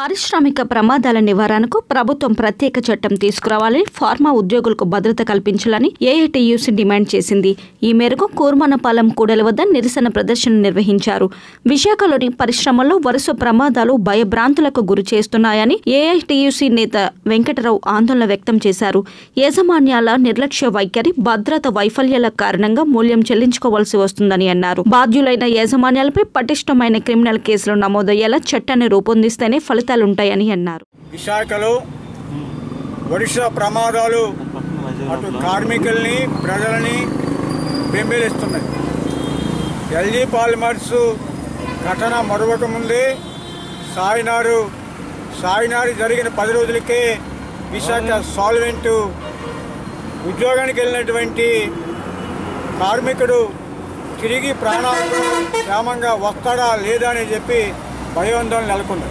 పారిశ్రామిక ప్రమాదాల నివారణకు ప్రభుత్వం ప్రత్యేక చట్టం తీసుకురావాలని ఫార్మా ఉద్యోగులకు భద్రత కల్పించాలని ఏఐటియుసి డిమాండ్ చేసింది ఈ మేరకు కూర్మనపాలెం కూడలి వద్ద నిరసన ప్రదర్శన నిర్వహించారు విశాఖలోని పరిశ్రమల్లో వరుస ప్రమాదాలు భయభ్రాంతులకు గురి చేస్తున్నాయని ఏఐటియుసి నేత వెంకటరావు ఆందోళన వ్యక్తం చేశారు యాజమాన్యాల నిర్లక్ష్య వైఖరి భద్రత వైఫల్యాల కారణంగా మూల్యం చెల్లించుకోవాల్సి వస్తుందని అన్నారు బాధ్యులైన యాజమాన్యాలపై పటిష్టమైన క్రిమినల్ కేసులు నమోదయ్యేలా చట్టాన్ని రూపొందిస్తేనే ఫలితాలుంటాయని అన్నారు విశాఖలో వరుస ప్రమాదాలు అటు కార్మికుల్ని ప్రజలని బెంబేలిస్తున్నాయి ఎల్జీ పాలిమర్స్ ఘటన మొదలక ముందే సాయినారు సాయినారు జరిగిన పది రోజులకే విశాఖ సాల్వెంట్ ఉద్యోగానికి వెళ్ళినటువంటి కార్మికుడు తిరిగి ప్రాణాలతో క్షేమంగా వస్తాడా లేదా అని చెప్పి భయోందోళన నెలకొంది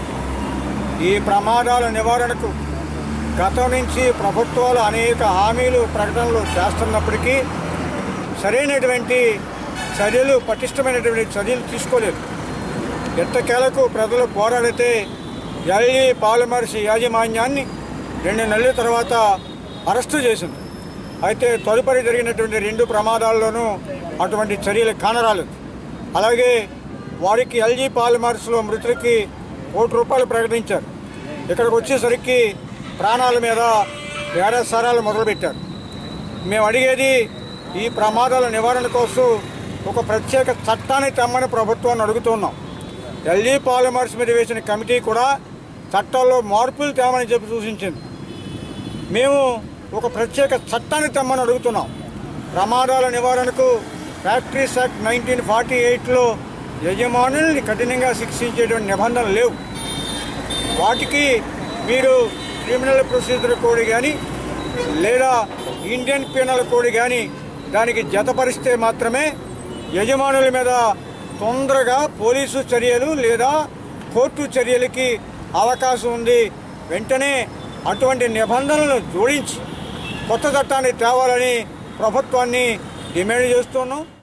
ఈ ప్రమాదాల నివారణకు గతం నుంచి ప్రభుత్వాలు అనేక హామీలు ప్రకటనలు చేస్తున్నప్పటికీ సరైనటువంటి చర్యలు పటిష్టమైనటువంటి చర్యలు తీసుకోలేదు ఎట్టకేలకు ప్రజలు పోరాడితే ఎల్ఈ పాలిమర్స్ యాజమాన్యాన్ని రెండు నెలల తర్వాత అరెస్టు చేసింది అయితే తదుపరి జరిగినటువంటి రెండు ప్రమాదాల్లోనూ అటువంటి చర్యలు కానరాలేదు అలాగే వారికి ఎల్జీ పాలిమర్స్లో మృతులకి కోటి రూపాయలు ప్రకటించారు ఇక్కడికి వచ్చేసరికి ప్రాణాల మీద బేరసారాలు మొదలుపెట్టారు మేము అడిగేది ఈ ప్రమాదాల నివారణ కోసం ఒక ప్రత్యేక చట్టాన్ని తెమ్మని ప్రభుత్వాన్ని అడుగుతున్నాం ఎల్జీ పాలిమర్స్ మీద వేసిన కమిటీ కూడా చట్టాల్లో మార్పులు తేమని చెప్పి సూచించింది మేము ఒక ప్రత్యేక చట్టాన్ని తెమ్మని అడుగుతున్నాం ప్రమాదాల నివారణకు ఫ్యాక్టరీస్ యాక్ట్ నైన్టీన్ ఫార్టీ ఎయిట్లో యజమానుల్ని కఠినంగా శిక్షించేటువంటి నిబంధనలు లేవు వాటికి మీరు క్రిమినల్ ప్రొసీజర్ కోడ్ కానీ లేదా ఇండియన్ పీనల్ కోడ్ కానీ దానికి జతపరిస్తే మాత్రమే యజమానుల మీద తొందరగా పోలీసు చర్యలు లేదా కోర్టు చర్యలకి అవకాశం ఉంది వెంటనే అటువంటి నిబంధనలను జోడించి కొత్త చట్టాన్ని తేవాలని ప్రభుత్వాన్ని డిమాండ్ చేస్తున్నాం